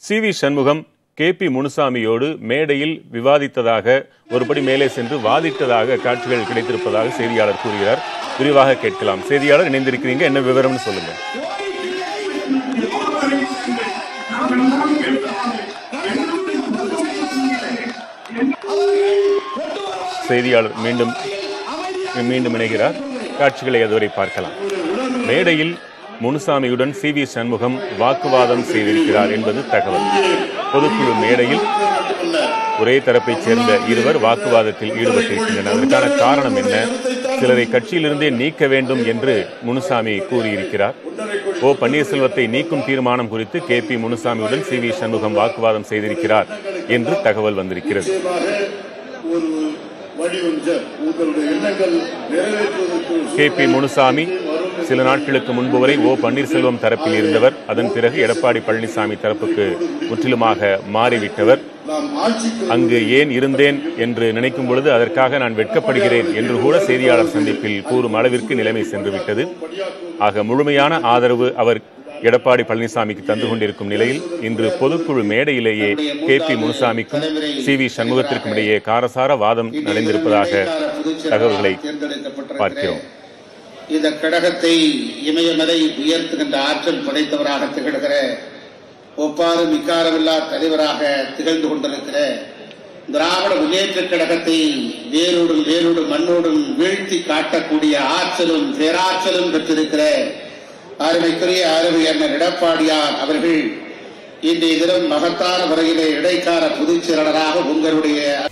C V Shanmugam K P முனுசாமியோடு மேடையில் விவாதித்ததாக ஒருபடி மேலே சென்று வாதிட்டதாக காட்சிகள் கிடைத்திருப்பதாக செய்தியாளர் கூறுகிறார் விரிவாக கேட்கலாம் செய்தியாளர் இணைந்திருக்கிறீங்க என்ன விவரம்னு சொல்லுங்க செய்தியாளர் மீண்டும் மீண்டும் இணைகிறார் காட்சிகளை அதுவரை பார்க்கலாம் மேடையில் முனுசாமியுடன் சி வி சண்முகம் வாக்குவாதம் செய்திருக்கிறார் என்பது தகவல் பொதுக்குழு மேடையில் ஒரே தரப்பைச் சேர்ந்த இருவர் வாக்குவாதத்தில் ஈடுபட்டிருக்கின்றனர் அதற்கான காரணம் என்ன சிலரை கட்சியிலிருந்தே நீக்க வேண்டும் என்று முனுசாமி கூறியிருக்கிறார் ஓ பன்னீர்செல்வத்தை நீக்கும் தீர்மானம் குறித்து கே பி முனுசாமியுடன் சி வி சண்முகம் வாக்குவாதம் செய்திருக்கிறார் என்று தகவல் வந்திருக்கிறது ஒரு வடிவமைச்ச உங்களுடைய எண்ணங்கள் நிறைவேற்றுவதற்கு கே பி முனுசாமி சில நாட்களுக்கு முன்பு வரை ஓ பன்னீர்செல்வம் தரப்பில் இருந்தவர் அதன் பிறகு எடப்பாடி பழனிசாமி தரப்புக்கு முற்றிலுமாக மாறிவிட்டவர் நாம் ஆட்சிக்கு அங்கு ஏன் இருந்தேன் என்று நினைக்கும் பொழுது அதற்காக நான் வெட்கப்படுகிறேன் என்று கூட செய்தியாளர் சந்திப்பில் கூறும் அளவிற்கு நிலைமை சென்று விட்டது ஆக முழுமையான ஆதரவு அவர் எடப்பாடி பழனிசாமிக்கு தந்து கொண்டிருக்கும் நிலையில் இன்று பொதுக்குழு மேடையிலேயே கே பி முனுசாமிக்கும் சி வி சண்முகத்திற்கும் இடையே காரசார வாதம் நடந்திருப்பதாக தகவல்களை பார்க்கிறோம் இந்த கடகத்தை இமயமலை உயர்த்துகின்ற ஆற்றல் படைத்தவராக திகழ்கிற ஒப்பாறு மிக்காரமில்லா தலைவராக திகழ்ந்து கொண்டிருக்கிற திராவிட முன்னேற்ற கழகத்தை வேரோடும் வேரோடும் மண்ணோடும் வீழ்த்தி காட்டக்கூடிய ஆற்றலும் பேராற்றலும் பெற்றிருக்கிற அருமைக்குரிய அருமை அண்ணன் எடப்பாடியார் அவர்கள் இன்றைய தினம் மகத்தான முறையிலே இடைக்கால பொதுச் செயலாளராக உங்களுடைய